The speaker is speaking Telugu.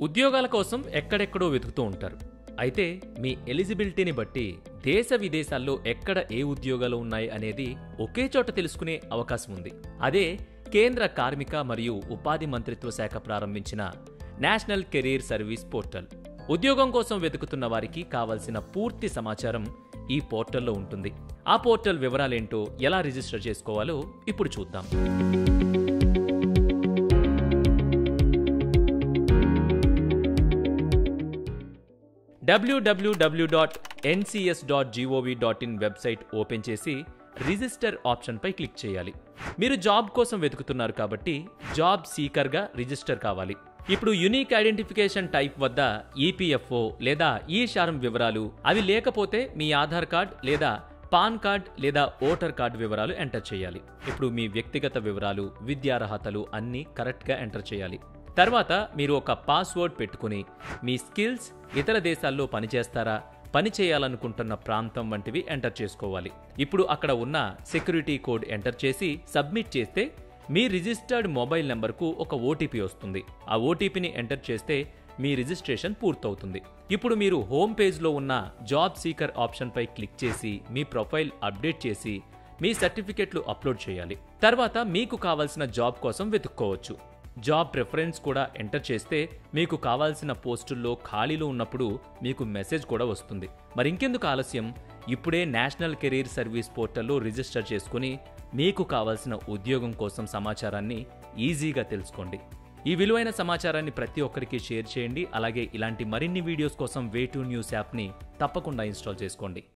ఉద్యోగాల కోసం ఎక్కడెక్కడో వెతుకుతూ ఉంటారు అయితే మీ ఎలిజిబిలిటీని బట్టి దేశ విదేశాల్లో ఎక్కడ ఏ ఉద్యోగాలు ఉన్నాయి అనేది ఒకే చోట తెలుసుకునే అవకాశం ఉంది అదే కేంద్ర కార్మిక మరియు ఉపాధి మంత్రిత్వ శాఖ ప్రారంభించిన నేషనల్ కెరీర్ సర్వీస్ పోర్టల్ ఉద్యోగం కోసం వెతుకుతున్న వారికి కావలసిన పూర్తి సమాచారం ఈ పోర్టల్లో ఉంటుంది ఆ పోర్టల్ వివరాలేంటో ఎలా రిజిస్టర్ చేసుకోవాలో ఇప్పుడు చూద్దాం W W W dot N C S dot G O V dot in website open చేసి రిజిస్టర్ ఆప్షన్పై క్లిక్ చేయాలి మీరు జాబ్ కోసం వెతుకుతున్నారు కాబట్టి జాబ్ సీకర్గా రిజిస్టర్ కావాలి ఇప్పుడు యునిక్ ఐడెంటిఫికేషన్ టైప్ వద్ద ఈపీఎఫ్ఓ లేదా ఈ శారం వివరాలు అవి లేకపోతే మీ ఆధార్ కార్డ్ లేదా పాన్ కార్డ్ లేదా ఓటర్ కార్డ్ వివరాలు ఎంటర్ చేయాలి ఇప్పుడు మీ వ్యక్తిగత వివరాలు విద్యార్హతలు అన్నీ కరెక్ట్గా ఎంటర్ చేయాలి తర్వాత మీరు ఒక పాస్వర్డ్ పెట్టుకుని మీ స్కిల్స్ ఇతర దేశాల్లో పనిచేస్తారా పని చేయాలనుకుంటున్న ప్రాంతం వంటివి ఎంటర్ చేసుకోవాలి ఇప్పుడు అక్కడ ఉన్న సెక్యూరిటీ కోడ్ ఎంటర్ చేసి సబ్మిట్ చేస్తే మీ రిజిస్టర్డ్ మొబైల్ నెంబర్కు ఒక ఓటీపీ వస్తుంది ఆ ఓటీపీని ఎంటర్ చేస్తే మీ రిజిస్ట్రేషన్ పూర్తవుతుంది ఇప్పుడు మీరు హోమ్ పేజ్లో ఉన్న జాబ్ సీకర్ ఆప్షన్పై క్లిక్ చేసి మీ ప్రొఫైల్ అప్డేట్ చేసి మీ సర్టిఫికెట్లు అప్లోడ్ చేయాలి తర్వాత మీకు కావాల్సిన జాబ్ కోసం వెతుక్కోవచ్చు జాబ్ ప్రిఫరెన్స్ కూడా ఎంటర్ చేస్తే మీకు కావాల్సిన పోస్టుల్లో ఖాళీలు ఉన్నప్పుడు మీకు మెసేజ్ కూడా వస్తుంది మరి ఇంకెందుకు ఆలస్యం ఇప్పుడే నేషనల్ కెరీర్ సర్వీస్ పోర్టల్లో రిజిస్టర్ చేసుకుని మీకు కావాల్సిన ఉద్యోగం కోసం సమాచారాన్ని ఈజీగా తెలుసుకోండి ఈ విలువైన సమాచారాన్ని ప్రతి ఒక్కరికి షేర్ చేయండి అలాగే ఇలాంటి మరిన్ని వీడియోస్ కోసం వే టు న్యూస్ యాప్ని తప్పకుండా ఇన్స్టాల్ చేసుకోండి